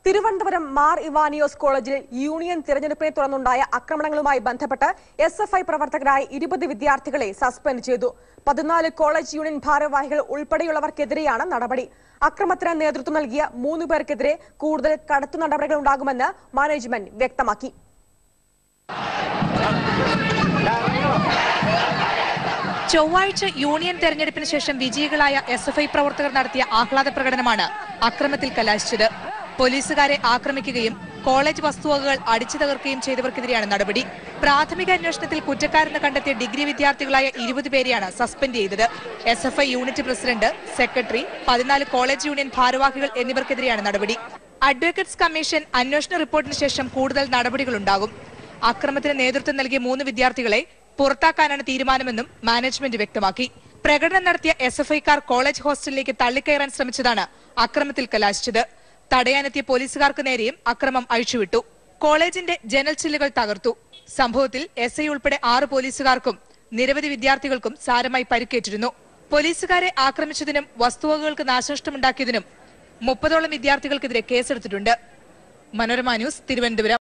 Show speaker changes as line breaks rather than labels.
തിരുവനന്തപുരം മാർ ഇവാനിയോസ് കോളേജിൽ യൂണിയൻ തിരഞ്ഞെടുപ്പിനെ തുടർന്നുണ്ടായ ആക്രമണങ്ങളുമായി ബന്ധപ്പെട്ട് എസ് എഫ് ഐ പ്രവർത്തകരായ ഇരുപത് വിദ്യാർത്ഥികളെ സസ്പെൻഡ് ചെയ്തു പതിനാല് കോളേജ് യൂണിയൻ ഭാരവാഹികൾ ഉൾപ്പെടെയുള്ളവർക്കെതിരെയാണ് നടപടി അക്രമത്തിന് നേതൃത്വം നൽകിയ മൂന്ന് പേർക്കെതിരെ കൂടുതൽ കടുത്ത നടപടികൾ ഉണ്ടാകുമെന്ന് മാനേജ്മെന്റ് വ്യക്തമാക്കി
ചൊവ്വാഴ്ച യൂണിയൻ തെരഞ്ഞെടുപ്പിന് ശേഷം വിജയികളായ എസ് എഫ് ഐ പ്രവർത്തകർ നടത്തിയ ആഹ്ലാദ പ്രകടനമാണ് അക്രമത്തിൽ കലാശിച്ചത് പോലീസുകാരെ ആക്രമിക്കുകയും കോളേജ് വസ്തുവകകൾ അടിച്ചു തകർക്കുകയും ചെയ്തവർക്കെതിരെയാണ് നടപടി പ്രാഥമിക അന്വേഷണത്തിൽ കുറ്റക്കാരെന്ന് കണ്ടെത്തിയ ഡിഗ്രി വിദ്യാർത്ഥികളായ ഇരുപത് പേരെയാണ് സസ്പെൻഡ് ചെയ്തത് S F I unit president secretary പതിനാല് കോളേജ് യൂണിയൻ ഭാരവാഹികൾ എന്നിവർക്കെതിരെയാണ് നടപടി അഡ്വക്കേറ്റ്സ് കമ്മീഷൻ അന്വേഷണ റിപ്പോർട്ടിന് ശേഷം കൂടുതൽ നടപടികളുണ്ടാകും അക്രമത്തിന് നേതൃത്വം നൽകിയ മൂന്ന് വിദ്യാർത്ഥികളെ പുറത്താക്കാനാണ് തീരുമാനമെന്നും മാനേജ്മെന്റ് വ്യക്തമാക്കി പ്രകടനം നടത്തിയ എസ് എഫ് ഐക്കാർ കോളേജ് ഹോസ്റ്റലിലേക്ക് തള്ളിക്കയറാൻ ശ്രമിച്ചതാണ് അക്രമത്തിൽ കലാശിച്ചത് തടയാനെത്തിയ പോലീസുകാർക്ക് നേരെയും അക്രമം അഴിച്ചുവിട്ടു കോളേജിന്റെ ജനൽ ചില്ലുകൾ തകർത്തു സംഭവത്തിൽ എസ് ഐ ഉൾപ്പെടെ ആറ് പോലീസുകാർക്കും നിരവധി വിദ്യാർത്ഥികൾക്കും സാരമായി പരിക്കേറ്റിരുന്നു പോലീസുകാരെ ആക്രമിച്ചതിനും വസ്തുവകകൾക്ക് നാശനഷ്ടമുണ്ടാക്കിയതിനും മുപ്പതോളം വിദ്യാർത്ഥികൾക്കെതിരെ കേസെടുത്തിട്ടുണ്ട് മനോരമ ന്യൂസ് തിരുവനന്തപുരം